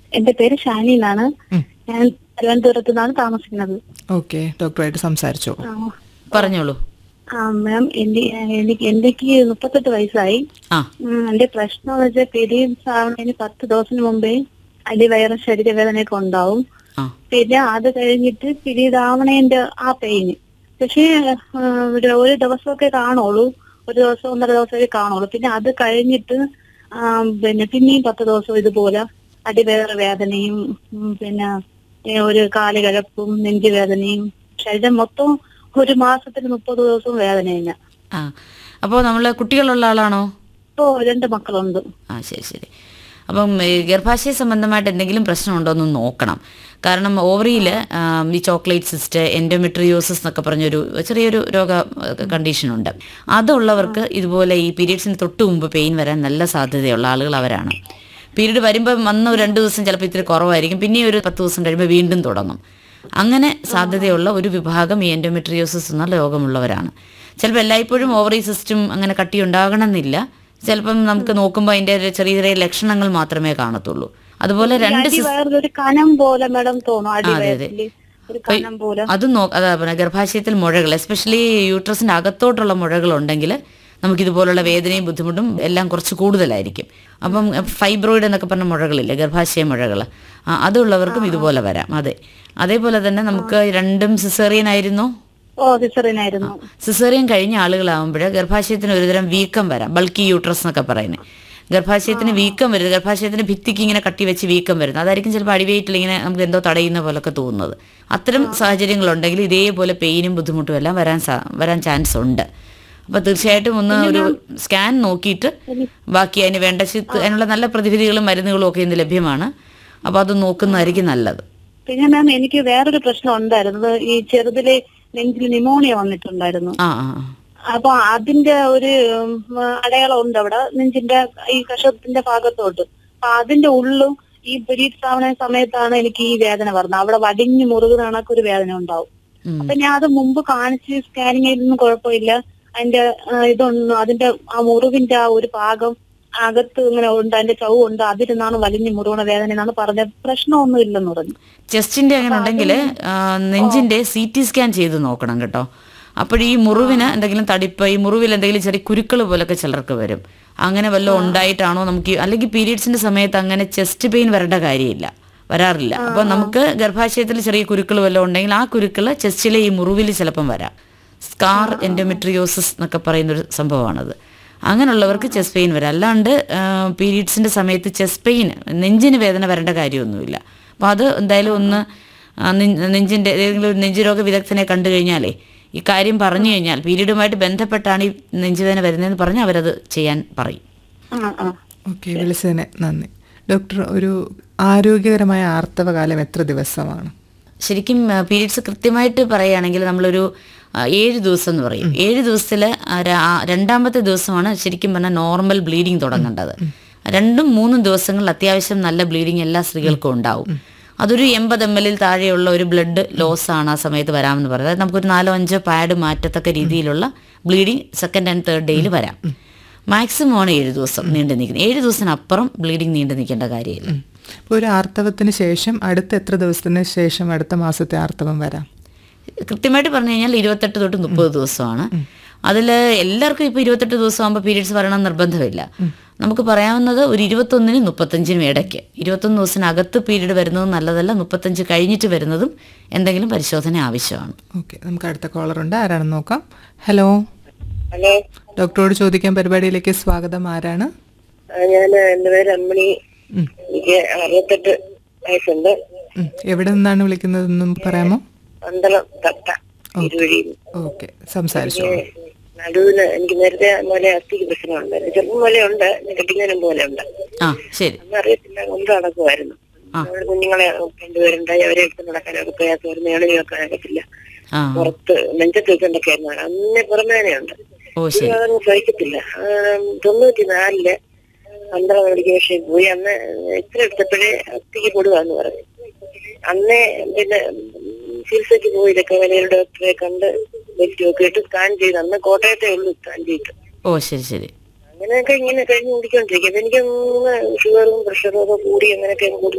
എന്റെ പേര് ഷാനി എന്നാണ് ഉം. ഞാൻ തിരുവനന്തപുരത്ത് നിന്നാണ് താമസിക്കുന്നത് ഓക്കെ ഡോക്ടറായിട്ട് സംസാരിച്ചോളൂ ആ, പറഞ്ഞോളൂ ആ മാം എന്റെ എനിക്ക് എനിക്ക് മുപ്പത്തെട്ട് വയസ്സായി ആ ഉം, എന്റെ പ്രശ്നം എന്ന് വെച്ചാൽ പീരീഡ്സ് ആവുന്നതിന് പത്ത് ദിവസത്തിന് മുമ്പേ അടിവയറും ശരീരവേദനയൊക്കെ ഉണ്ടാവും ആ പിന്നെ അത് കഴിഞ്ഞിട്ട് പീരീഡ് ആവണേന്റെ ആ പെയിന് പക്ഷേ ആ, ഒരു ഒരു ദിവസമൊക്കെ കാണുള്ളൂ ഒരു ദിവസം ഒന്നര ദിവസമൊക്കെ കാണുള്ളൂ പിന്നെ അത് കഴിഞ്ഞിട്ട് ആ, പിന്നെ പിന്നെയും പത്ത് ദിവസം ഇതുപോലെ അടിവേറെ വേദനയും ഉം, പിന്നെ ഏ, ഒരു കാലുകഴപ്പും നെഞ്ചുവേദനയും ശരീരം മൊത്തം ഒരു മാസത്തിന് മുപ്പത് ദിവസവും വേദന തന്നെ ആ അപ്പോൾ നമ്മൾ കുട്ടികളുള്ള ആളാണോ ഇപ്പോ രണ്ട് മക്കളുണ്ട് ആ ശരി ശരി അപ്പം ഈ ഗർഭാശയ സംബന്ധമായിട്ട് എന്തെങ്കിലും പ്രശ്നമുണ്ടോ എന്ന് നോക്കണം കാരണം ഓവറിയിൽ ഈ ചോക്ലേറ്റ് സിസ്റ്റ് എൻഡോമെട്രിയോസിസ് എന്നൊക്കെ പറഞ്ഞൊരു ചെറിയൊരു രോഗ കണ്ടീഷനുണ്ട് അതുള്ളവർക്ക് ഇതുപോലെ ഈ പീരീഡ്സിന് തൊട്ട് മുമ്പ് പെയിൻ വരാൻ നല്ല സാധ്യതയുള്ള ആളുകൾ അവരാണ് പീരീഡ് വരുമ്പോൾ വന്ന ഒരു രണ്ട് ദിവസം ചിലപ്പോൾ ഇത്തിരി കുറവായിരിക്കും പിന്നെ ഒരു പത്ത് ദിവസം കഴിയുമ്പോൾ വീണ്ടും തുടങ്ങും അങ്ങനെ സാധ്യതയുള്ള ഒരു വിഭാഗം ഈ എൻഡോമെട്രിയോസിസ് എന്ന രോഗമുള്ളവരാണ് ചിലപ്പോൾ എല്ലായ്പ്പോഴും ഓവറി സിസ്റ്റം അങ്ങനെ കട്ടി ഉണ്ടാകണമെന്നില്ല ചിലപ്പം നമുക്ക് നോക്കുമ്പോൾ അതിൻ്റെ ഒരു ചെറിയ ചെറിയ ലക്ഷണങ്ങൾ മാത്രമേ കാണത്തുള്ളൂ അതുപോലെ രണ്ട് സിസ്- അടിവയറിൽ ഒരു കനം പോലെ മാഡം തോന്നും അതെ. അടിവയറിൽ ഒരു കനം പോലെ അത് നോ അതാ പറഞ്ഞ ഗർഭാശയത്തിൽ മുഴകൾ എസ്പെഷ്യലി യൂട്രസിന്റെ അകത്തോട്ടുള്ള മുഴകൾ ഉണ്ടെങ്കിൽ നമുക്ക് ഇതുപോലുള്ള വേദനയും ബുദ്ധിമുട്ടും എല്ലാം കുറച്ച് കൂടുതലായിരിക്കും അപ്പം ഫൈബ്രോയിഡ് എന്നൊക്കെ പറഞ്ഞ മുഴകളില്ലേ ഗർഭാശയ മുഴകൾ ആ, അതുള്ളവർക്കും ഇതുപോലെ വരാം അതെ അതേപോലെ തന്നെ നമുക്ക് രണ്ടും സിസേറിയൻ ആയിരുന്നു ഓ സിസറിനായിരുന്നു സിസേറിയൻ കഴിഞ്ഞ ആളുകളാകുമ്പോൾ ഗർഭാശയത്തിന് ഒരുതരം വീക്കം വരാം ബൾക്കി യൂട്രസ് എന്നൊക്കെ പറയുന്നത് ഗർഭാശയത്തിന് വീക്കം വരുന്നത് ഗർഭാശയത്തിന് ഭിത്തിക്ക് ഇങ്ങനെ കട്ടി വെച്ച് വീക്കം വരുന്നത് അതായിരിക്കും ചിലപ്പോൾ അടിവയറ്റിൽ ഇങ്ങനെ നമുക്ക് എന്തോ തടയുന്ന പോലൊക്കെ തോന്നുന്നത് അത്തരം സാഹചര്യങ്ങളുണ്ടെങ്കിൽ ഇതേപോലെ പെയിനും ബുദ്ധിമുട്ടും എല്ലാം വരാൻ സാ- വരാൻ ചാൻസ് ഉണ്ട് അപ്പോൾ തീർച്ചയായിട്ടും ഒന്ന് ഒരു സ്കാൻ നോക്കിയിട്ട് ബാക്കി അതിന് വേണ്ട ചിത്ത് അതിനുള്ള നല്ല പ്രതിവിധികളും മരുന്നുകളും ഒക്കെ ഇന്ന് ലഭ്യമാണ് അപ്പോൾ അത് നോക്കുന്നതായിരിക്കും നല്ലത് പിന്നെ മാം എനിക്ക് വേറൊരു പ്രശ്നം ഉണ്ടായിരുന്നു ഈ ചെറുതിലെ നെഞ്ചിൽ നിമോണിയ വന്നിട്ടുണ്ടായിരുന്നു ആ ആ ആ. അപ്പൊ അതിന്റെ ഒരു ഉം, അടയാളം ഉണ്ട് അവിടെ നെഞ്ചിന്റെ ഈ കഷത്തിന്റെ ഭാഗത്തോട്ട് അപ്പൊ അതിന്റെ ഉള്ളും ഈ പീരീഡ്സ് ആവുന്ന സമയത്താണ് എനിക്ക് ഈ വേദന വരുന്നത് അവിടെ വടിഞ്ഞു മുറുകുന്ന കണക്കൊരു വേദന ഉണ്ടാവും ഉം. അപ്പൊ ഞാൻ അത് മുമ്പ് കാണിച്ച് സ്കാനിങ് ചെയ്തൊന്നും കുഴപ്പമില്ല അതിന്റെ ആ, ഇതൊന്നും അതിന്റെ ആ മുറിവിന്റെ ആ ഒരു ഭാഗം അകത്ത് ഇങ്ങനെ ഉണ്ട് അതിന്റെ ചവ് ഉണ്ട് അതിരുന്നാണ് വലിഞ്ഞു മുറുകണ വേദന എന്നാണ് പറഞ്ഞത് പ്രശ്നമൊന്നും ഇല്ലെന്ന് പറഞ്ഞു ചെസ്റ്റിന്റെ അങ്ങനെ ഉണ്ടെങ്കിൽ നെഞ്ചിന്റെ സി ടി സ്കാൻ ചെയ്ത് നോക്കണം കേട്ടോ അപ്പോൾ ഈ മുറിവിന് എന്തെങ്കിലും തടിപ്പ് ഈ മുറിവിൽ എന്തെങ്കിലും ചെറിയ കുരുക്കൾ പോലൊക്കെ ചിലർക്ക് വരും അങ്ങനെ വല്ലതും ഉണ്ടായിട്ടാണോ നമുക്ക് ഈ- അല്ലെങ്കിൽ പീരീഡ്സിന്റെ സമയത്ത് അങ്ങനെ ചെസ്റ്റ് പെയിൻ വരേണ്ട കാര്യമില്ല വരാറില്ല അപ്പോൾ നമുക്ക് ഗർഭാശയത്തിൽ ചെറിയ കുരുക്കൾ വല്ലതും ഉണ്ടെങ്കിൽ ആ കുരുക്കൾ ചെസ്റ്റിലെ ഈ മുറിവിൽ ചിലപ്പം വരാം സ്കാർ എൻഡോമെട്രിയോസിസ് എന്നൊക്കെ പറയുന്നൊരു സംഭവമാണത് അങ്ങനെയുള്ളവർക്ക് ചെസ്റ്റ് പെയിൻ വരാം അല്ലാണ്ട് പീരീഡ്സിന്റെ സമയത്ത് ചെസ്റ്റ് പെയിൻ നെഞ്ചിന് വേദന വരേണ്ട കാര്യമൊന്നുമില്ല അപ്പോൾ അത് എന്തായാലും ഒന്ന് ആ, നെ- നെഞ്ചിന്റെ ഏതെങ്കിലും ഒരു നെഞ്ചുരോഗ വിദഗ്ധനെ കണ്ടു കഴിഞ്ഞാലേ ഈ കാര്യം പറഞ്ഞു കഴിഞ്ഞാൽ പീരീഡുമായിട്ട് ബന്ധപ്പെട്ടാണ് ഈ നെഞ്ചുവേദന വരുന്നതെന്ന് പറഞ്ഞാൽ അവരത് ചെയ്യാൻ പറയും ആ ആ ഓക്കെ വിളിച്ചതിന് നന്ദി ഡോക്ടർ ഒരു ആരോഗ്യകരമായ ആർത്തവകാലം എത്ര ദിവസമാണ് ശരിക്കും പീരീഡ്സ് കൃത്യമായിട്ട് പറയുകയാണെങ്കിൽ നമ്മളൊരു ആ, ഏഴ് ദിവസം എന്ന് പറയും ഏഴ് ദിവസത്തിൽ രണ്ടാമത്തെ ദിവസമാണ് ശരിക്കും പറഞ്ഞാൽ നോർമൽ ബ്ലീഡിങ് തുടങ്ങേണ്ടത് രണ്ടും മൂന്നും ദിവസങ്ങളിൽ അത്യാവശ്യം നല്ല ബ്ലീഡിങ് എല്ലാ സ്ത്രീകൾക്കും ഉണ്ടാവും അതൊരു എൺപത് എം എല്ലിൽ താഴെയുള്ള ഒരു ബ്ലഡ് ലോസ് ആണ് ആ സമയത്ത് വരാമെന്ന് പറയുന്നത് അതായത് നമുക്കൊരു നാലോ അഞ്ചോ പാഡ് മാറ്റത്തക്ക രീതിയിലുള്ള ബ്ലീഡിങ് സെക്കൻഡ് ആൻഡ് തേർഡ് ഡേയിൽ വരാം മാക്സിമം ആണ് ഏഴ് ദിവസം നീണ്ടു നിൽക്കുന്നത് ഏഴ് ദിവസത്തിനപ്പുറം ബ്ലീഡിങ് നീണ്ടു നിൽക്കേണ്ട കാര്യമില്ല ഇപ്പോൾ ഒരു ആർത്തവത്തിന് ശേഷം അടുത്ത എത്ര ദിവസത്തിന് ശേഷം അടുത്ത മാസത്തെ ആർത്തവം വരാം കൃത്യമായിട്ട് പറഞ്ഞു കഴിഞ്ഞാൽ ഇരുപത്തെട്ട് തൊട്ട് മുപ്പത് ദിവസമാണ് അതിൽ എല്ലാവർക്കും ഇപ്പോൾ ഇരുപത്തെട്ട് ദിവസം ആകുമ്പോൾ പീരീഡ്സ് വരണം നിർബന്ധമില്ല നമുക്ക് പറയാവുന്നത് ഒരു ഇരുപത്തൊന്നിനും മുപ്പത്തഞ്ചിനും ഇടയ്ക്ക് ഇരുപത്തൊന്ന് ദിവസത്തിനകത്ത് പീരീഡ് വരുന്നത് നല്ലതല്ല മുപ്പത്തഞ്ച് കഴിഞ്ഞിട്ട് വരുന്നതും എന്തെങ്കിലും പരിശോധന ആവശ്യമാണ് ഓക്കെ നമുക്ക് അടുത്ത കോളർ ഉണ്ട് ആരാണെന്ന് നോക്കാം ഹലോ ഹലോ ഡോക്ടറോട് ചോദിക്കാൻ പരിപാടിയിലേക്ക് സ്വാഗതം ആരാണ് ഞാൻ എന്റെ പേര് അമ്മണി ഉം. എനിക്ക് അറുപത്തെട്ട് വയസ്സുണ്ട് ഉം. എവിടെ നിന്നാണ് വിളിക്കുന്നതെന്നും പറയാമോ പന്തളം തട്ട ഇരുവഴിയിൽ ഓക്കെ സംസാരിച്ചോളൂ നടുവിന് എനിക്ക് നേരത്തെ പോലെ അസ്ഥിക്ക് പ്രശ്നമുണ്ട് ചെറുപ്പം പോലെ ഉണ്ട് കെട്ടിക്കാനും പോലെ ഉണ്ട് ആ ശരി അന്ന് അറിയത്തില്ല കൊണ്ട് നടക്കുമായിരുന്നു അവിടെ കുഞ്ഞുങ്ങളെ രണ്ടുപേരുണ്ടായി അവരെ എടുത്ത് നടക്കാനൊക്കെ പ്രയാസമായിരുന്നു ഏണി വെക്കാനൊക്കത്തില്ല ആ പുറത്ത് നെഞ്ചത്ത് വെച്ചോണ്ടൊക്കെ ആയിരുന്നു അന്നേ പുറമേനയുണ്ട് ഓ ശരി അതങ്ങ് സഹിക്കത്തില്ല ആ, തൊണ്ണൂറ്റി നാലില് പന്ത്രണ്ട് മെഡിക്കൽ വിഷയം പോയി അന്ന് എത്ര എടുത്തപ്പോഴേ അത്തിക്ക് കൊടുവാന്ന് പറഞ്ഞു അന്നേ പിന്നെ ഉം, ചികിത്സയ്ക്ക് പോയി ഇതൊക്കെ വലിയ ഡോക്ടറെ കണ്ട് ബെൽറ്റ് ഒക്കെ ഇട്ട് സ്കാൻ ചെയ്ത് അന്ന് കോട്ടയത്തെ ഉള്ളു സ്കാൻ ചെയ്തിട്ട് ഓ ശരി ശരി അങ്ങനെയൊക്കെ ഇങ്ങനെ കഴിഞ്ഞു കുടിക്കൊണ്ടിരിക്കും അപ്പൊ എനിക്ക് ഷുഗറും പ്രഷറും ഒക്കെ കൂടി അങ്ങനെയൊക്കെ കൂടുതൽ